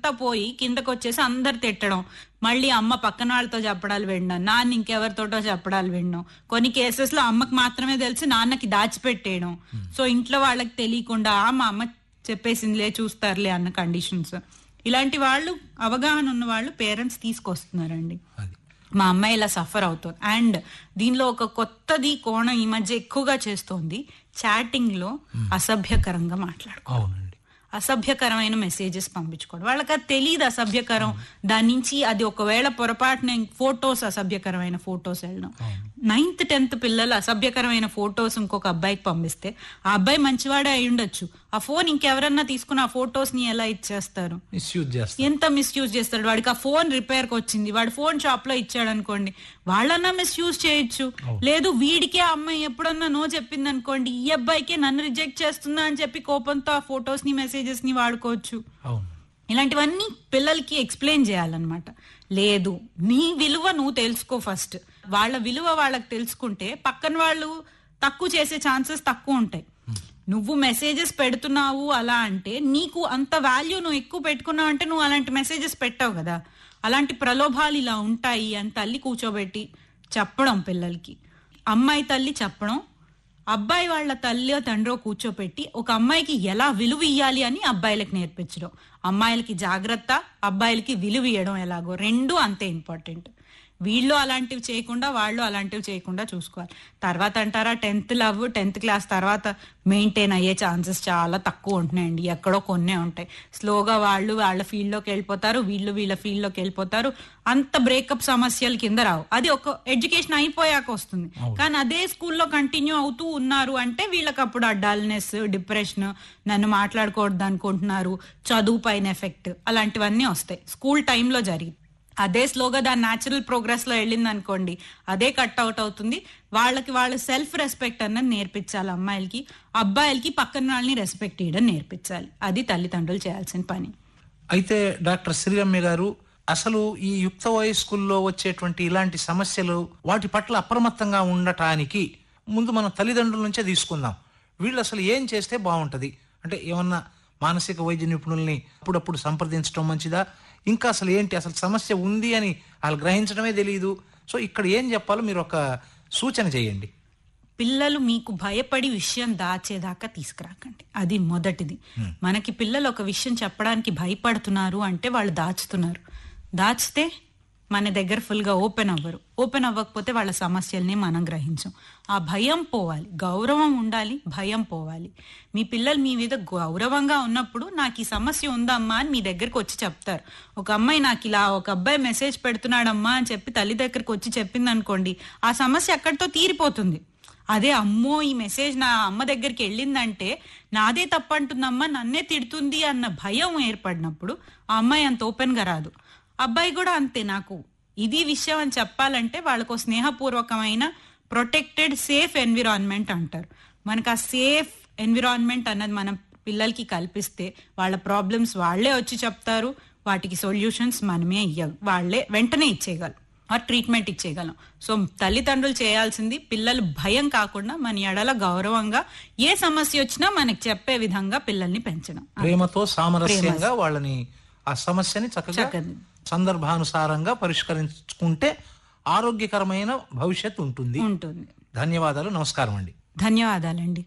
అంతా పోయి కిందకు వచ్చేసి అందరు తిట్టడం మళ్ళీ అమ్మ పక్కన వాళ్ళతో చెప్పడాలు వినడం నాన్న ఇంకెవరితోటో చెప్పడాలు వినడం కొన్ని కేసెస్ లో అమ్మకి మాత్రమే తెలిసి నాన్నకి దాచిపెట్టేయడం సో ఇంట్లో వాళ్ళకి తెలియకుండా "ఆ, మా అమ్మ చెప్పేసిందిలే చూస్తారులే అన్న కండిషన్స్ ఇలాంటి వాళ్ళు అవగాహన ఉన్న వాళ్ళు పేరెంట్స్ తీసుకొస్తున్నారండి అది మా అమ్మాయి ఇలా సఫర్ అవుతుంది అండ్ దీనిలో ఒక కొత్తది కోణం ఈ మధ్య ఎక్కువగా చేస్తోంది చాటింగ్ లో అసభ్యకరంగా మాట్లాడుకో అవునండి అసభ్యకరమైన మెసేజెస్ పంపించుకోవడం వాళ్ళకి అది తెలియదు అసభ్యకరం దాని నుంచి అది ఒకవేళ పొరపాటున ఫోటోస్ అసభ్యకరమైన ఫోటోస్ వెళ్ళడం నైన్త్ టెన్త్ పిల్లలు అసభ్యకరమైన ఫోటోస్ ఇంకొక అబ్బాయికి పంపిస్తే ఆ అబ్బాయి మంచివాడే అయి ఉండొచ్చు ఆ ఫోన్ ఇంకెవరన్నా తీసుకుని ఆ ఫోటోస్ ని ఎలా ఇచ్చేస్తారు మిస్యూజ్ చేస్తారు ఎంత మిస్యూజ్ చేస్తాడు వాడికి ఆ ఫోన్ రిపేర్ కి వచ్చింది వాడు ఫోన్ షాప్ లో ఇచ్చాడు అనుకోండి వాళ్ళన్నా మిస్యూజ్ చేయొచ్చు లేదు వీడికే ఆ అమ్మాయి ఎప్పుడన్నా నో చెప్పింది అనుకోండి ఈ అబ్బాయికే నన్ను రిజెక్ట్ చేస్తుందా అని చెప్పి కోపంతో ఆ ఫొటోస్ ని మెసేజెస్ ని వాడుకోవచ్చు అవును ఇలాంటివన్నీ పిల్లలకి ఎక్స్ప్లెయిన్ చేయాలన్నమాట లేదు నీ విలువ నువ్వు తెలుసుకో ఫస్ట్ వాళ్ళ విలువ వాళ్ళకి తెలుసుకుంటే పక్కన వాళ్ళు తక్కువ చేసే ఛాన్సెస్ తక్కువ ఉంటాయి నువ్వు మెసేజెస్ పెడుతున్నావు అలా అంటే నీకు అంత వాల్యూ నువ్వు ఎక్కువ పెట్టుకున్నావు అంటే నువ్వు అలాంటి మెసేజెస్ పెట్టావు కదా అలాంటి ప్రలోభాలు ఇలా ఉంటాయి అని తల్లి కూర్చోబెట్టి చెప్పడం పిల్లలకి అమ్మాయి తల్లి చెప్పడం అబ్బాయి వాళ్ళ తల్లి తండ్రో కూర్చోపెట్టి ఒక అమ్మాయికి ఎలా విలువ ఇయ్యాలి అని అబ్బాయిలకు నేర్పించడం అమ్మాయిలకి జాగ్రత్త అబ్బాయిలకి విలువ ఇవ్వడం ఎలాగో రెండు అంతే ఇంపార్టెంట్ వీళ్ళు అలాంటివి చేయకుండా వాళ్ళు అలాంటివి చేయకుండా చూసుకోవాలి తర్వాత అంటారా టెన్త్ లవ్ టెన్త్ క్లాస్ తర్వాత మెయింటైన్ అయ్యే ఛాన్సెస్ చాలా తక్కువ ఉంటున్నాయండి ఎక్కడో కొన్నే ఉంటాయి స్లోగా వాళ్ళు వాళ్ళ ఫీల్డ్లోకి వెళ్ళిపోతారు వీళ్ళు వీళ్ళ ఫీల్డ్లోకి వెళ్ళిపోతారు అంత బ్రేకప్ సమస్యల కింద రావు అది ఒక ఎడ్యుకేషన్ అయిపోయాక వస్తుంది కానీ అదే స్కూల్లో కంటిన్యూ అవుతూ ఉన్నారు అంటే వీళ్ళకి అప్పుడు ఆ డల్నెస్ డిప్రెషన్ నన్ను మాట్లాడకూడదు అనుకుంటున్నారు చదువు పైన ఎఫెక్ట్ అలాంటివన్నీ వస్తాయి స్కూల్ టైంలో జరిగి అదే స్లోగా దాని న్యాచురల్ ప్రోగ్రెస్ లో వెళ్ళింది అనుకోండి అదే కట్ అవుట్ అవుతుంది వాళ్ళకి వాళ్ళ సెల్ఫ్ రెస్పెక్ట్ అన్నది నేర్పించాలి అమ్మాయిలకి అబ్బాయిలకి పక్కన వాళ్ళని రెస్పెక్ట్ ఇవ్వడం నేర్పించాలి అది తల్లిదండ్రులు చేయాల్సిన పని అయితే డాక్టర్ శ్రీరమ్య గారు అసలు ఈ యుక్త వయస్కుల్లో వచ్చేటువంటి ఇలాంటి సమస్యలు వాటి పట్ల అప్రమత్తంగా ఉండటానికి ముందు మనం తల్లిదండ్రుల నుంచే తీసుకుందాం వీళ్ళు అసలు ఏం చేస్తే బాగుంటది అంటే ఏమన్నా మానసిక వైద్య నిపుణుల్ని అప్పుడప్పుడు సంప్రదించడం మంచిదా ఇంకా అసలు ఏంటి అసలు సమస్య ఉంది అని వాళ్ళు గ్రహించడమే తెలియదు సో ఇక్కడ ఏం చెప్పాలో మీరు ఒక సూచన చేయండి పిల్లలు మీకు భయపడి విషయం దాచేదాకా తీసుకురాకండి అది మొదటిది మనకి పిల్లలు ఒక విషయం చెప్పడానికి భయపడుతున్నారు అంటే వాళ్ళు దాచుతున్నారు దాచితే మన దగ్గర ఫుల్గా ఓపెన్ అవ్వరు ఓపెన్ అవ్వకపోతే వాళ్ళ సమస్యల్ని మనం గ్రహించం ఆ భయం పోవాలి గౌరవం ఉండాలి భయం పోవాలి మీ పిల్లలు మీ మీద గౌరవంగా ఉన్నప్పుడు నాకు ఈ సమస్య ఉందమ్మా అని మీ దగ్గరకు వచ్చి చెప్తారు ఒక అమ్మాయి నాకు ఇలా ఒక అబ్బాయి మెసేజ్ పెడుతున్నాడమ్మా అని చెప్పి తల్లి దగ్గరకు వచ్చి చెప్పింది అనుకోండి ఆ సమస్య అక్కడితో తీరిపోతుంది అదే అమ్మో ఈ మెసేజ్ నా అమ్మ దగ్గరికి వెళ్ళిందంటే నాదే తప్పంటుందమ్మా నన్నే తిడుతుంది అన్న భయం ఏర్పడినప్పుడు ఆ అమ్మాయి అంత ఓపెన్ గా రాదు అబ్బాయి కూడా అంతే నాకు ఇది విషయం అని చెప్పాలంటే వాళ్ళకు స్నేహపూర్వకమైన ప్రొటెక్టెడ్ సేఫ్ ఎన్విరాన్మెంట్ అంటారు మనకు ఆ సేఫ్ ఎన్విరాన్మెంట్ అన్నది మనం పిల్లలకి కల్పిస్తే వాళ్ళ ప్రాబ్లమ్స్ వాళ్ళే వచ్చి చెప్తారు వాటికి సొల్యూషన్స్ మనమే ఇయ్య వాళ్ళే వెంటనే ఇచ్చేయగలం ఆ ట్రీట్మెంట్ ఇచ్చేయగలం సో తల్లిదండ్రులు చేయాల్సింది పిల్లలు భయం కాకుండా మన ఎడల గౌరవంగా ఏ సమస్య వచ్చినా మనకి చెప్పే విధంగా పిల్లల్ని పెంచడం ప్రేమతో సామరస్యంగా వాళ్ళని ఆ సమస్యని చక్కగా చక్కగా. సందర్భానుసారంగా పరిష్కరించుకుంటే ఆరోగ్యకరమైన భవిష్యత్తు ఉంటుంది ఉంటుంది ధన్యవాదాలు నమస్కారం అండి ధన్యవాదాలండి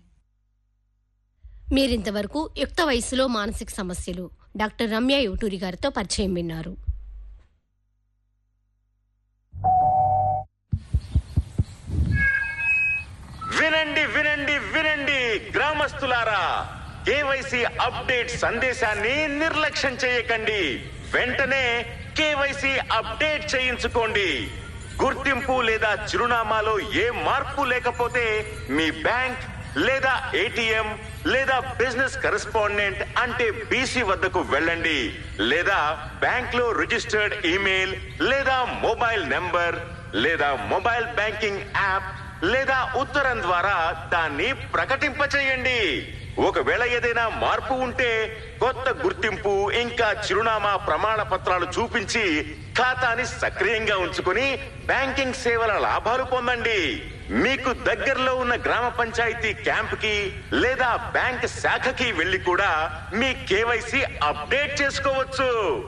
మీరింతవరకు యుక్త వయసులో మానసిక సమస్యలు డాక్టర్ రమ్య యూటూరి గారితో పరిచయం విన్నారు వినండి వినండి వినండి గ్రామస్తులారా కేవైసీ అప్డేట్ సందేశాన్ని నిర్లక్ష్యం చేయకండి వెంటనే కేవైసీ అప్డేట్ చేయించుకోండి గుర్తింపు లేదా చిరునామాలో ఏ మార్పు లేకపోతే మీ బ్యాంక్ లేదా ఏటీఎం లేదా బిజినెస్ కరెస్పాండెంట్ అంటే బీసీ వద్దకు వెళ్ళండి లేదా బ్యాంక్ లో రిజిస్టర్డ్ ఈమెయిల్ లేదా మొబైల్ నెంబర్ లేదా మొబైల్ బ్యాంకింగ్ యాప్ లేదా ఉత్తరం ద్వారా దాన్ని ప్రకటింపచేయండి ఒకవేళ ఏదైనా మార్పు ఉంటే కొత్త గుర్తింపు ఇంకా చిరునామా ప్రమాణ పత్రాలు చూపించి ఖాతాని సక్రియంగా ఉంచుకుని బ్యాంకింగ్ సేవల లాభాలు పొందండి మీకు దగ్గరలో ఉన్న గ్రామ పంచాయతీ క్యాంప్ కి లేదా బ్యాంక్ శాఖకి వెళ్లి కూడా మీ కేవైసీ అప్డేట్ చేసుకోవచ్చు